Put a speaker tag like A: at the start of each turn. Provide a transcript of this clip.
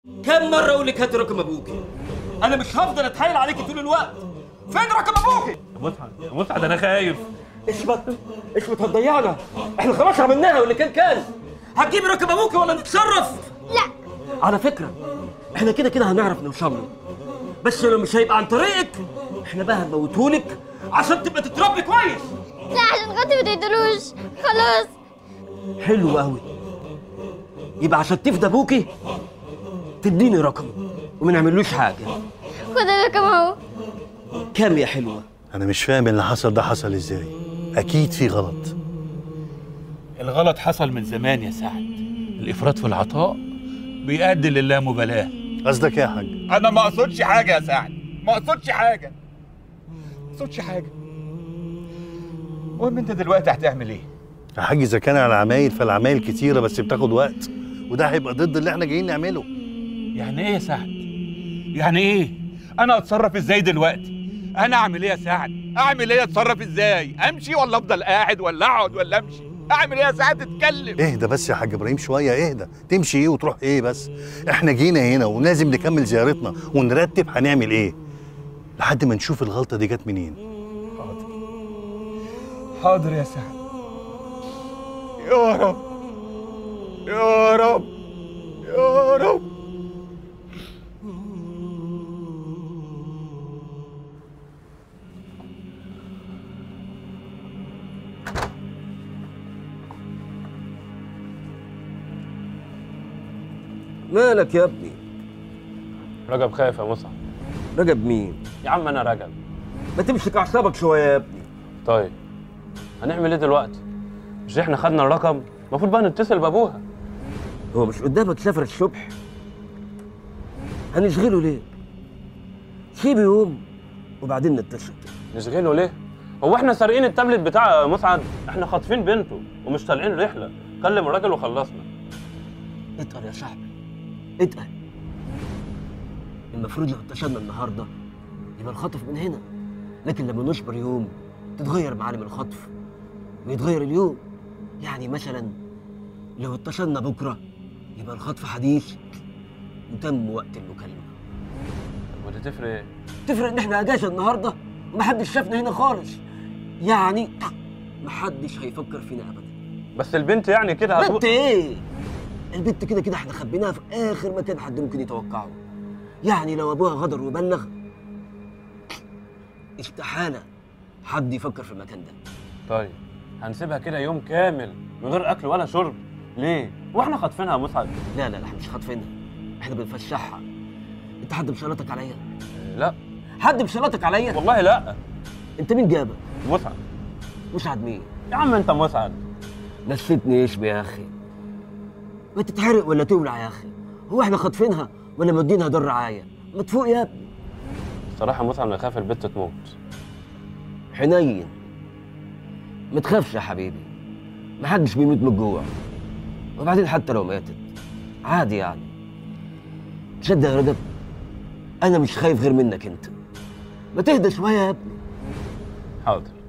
A: كم مرة أقول لك هات رقم أبوكي؟ أنا مش هفضل أتحايل عليكي طول الوقت. فين رقم أبوكي؟
B: مسعد يا مسعد انا خايف
A: اثبت اثبت هتضيعنا. إحنا خلاص عملناها واللي كان كان. هتجيبي رقم أبوكي ولا نتصرف؟
C: لا
A: على فكرة إحنا كده كده هنعرف نوصل له. بس لو مش هيبقى عن طريقك إحنا بقى هنموتهولك عشان تبقى تتربي كويس.
C: لا عشان خاطري ما تقدروش خلاص
A: حلو قوي يبقى عشان تفدى ابوكي تديني رقم وما نعملوش حاجه
C: خد الرقم اهو
A: كام يا حلوه
D: انا مش فاهم اللي حصل ده حصل ازاي اكيد في غلط
B: الغلط حصل من زمان يا سعد الافراط في العطاء بيؤدي للامبالاه
D: قصدك ايه يا حاج
B: انا ما اقصدش حاجه يا سعد ما اقصدش حاجه ما اقصدش حاجه المهم انت دلوقتي هتعمل ايه
D: يا حاج اذا كان على عمايل فالعمايل كتيره بس بتاخد وقت وده هيبقى ضد اللي احنا جايين نعمله
B: يعني ايه يا سعد يعني ايه انا اتصرف ازاي دلوقتي انا اعمل ايه يا سعد اعمل ايه اتصرف ازاي امشي ولا افضل قاعد ولا اقعد ولا امشي اعمل ايه يا سعد اتكلم
D: اهدى بس يا حاج ابراهيم شويه اهدى تمشي ايه وتروح ايه بس احنا جينا هنا ولازم نكمل زيارتنا ونرتب هنعمل ايه لحد ما نشوف الغلطه دي جت منين
B: حاضر يا سعد يا رب يا رب يا رب
A: مالك يا ابني
E: رجب خايف يا مصعب
A: رجب مين
E: يا عم انا رجب
A: ما تمسك اعصابك شويه يا ابني
E: طيب هنعمل ايه دلوقتي مش احنا خدنا الرقم المفروض بقى نتصل بابوها
A: هو مش قدامك سفر الصبح هنشغله ليه سيبه يوم وبعدين نتصل
E: نشغله ليه هو احنا سارقين التابلت بتاع مسعد احنا خاطفين بنته ومش طالعين رحله كلم الراجل وخلصنا
A: اتقل يا صاحبي اتقل المفروض لو اتصلنا النهارده يبقى الخطف من هنا لكن لما نصبر يوم تتغير معالم الخطف ويتغير اليوم يعني مثلا لو اتصلنا بكره يبقى الخطف حديث وتم وقت المكالمه
E: ودي تفرق ايه
A: تفرق ان احنا اجازه النهارده ومحدش شافنا هنا خالص يعني محدش هيفكر فينا ابدا
E: بس البنت يعني كده هتقول
A: بنت ايه البنت كده كده احنا خبيناها في اخر مكان حد ممكن يتوقعه يعني لو ابوها غدر وبلغ استحاله حد يفكر في المكان ده
E: طيب هنسيبها كده يوم كامل من غير اكل ولا شرب ليه واحنا خاطفينها يا مسعد
A: لا لا لا احنا مش خاطفينها احنا بنفشحها انت حد بشلطك عليا
E: لا
A: حد بشلطك عليا
E: والله لا
A: انت مين جابك
E: مسعد
A: مسعد مين
E: يا عم انت مسعد
A: نسيتني ايش يا اخي ما تتحرق ولا تولع يا اخي هو احنا خاطفينها ولا مدينها دار رعايه ما تفوق يا ابني
E: صراحه مسعد انا خايف البت تموت
A: حنين ما تخافش يا حبيبي محدش بيموت من الجوع وبعدين حتى لو ماتت عادي يعني تصدق يا رجب انا مش خايف غير منك انت ما تهدى شويه يا ابني
E: حاضر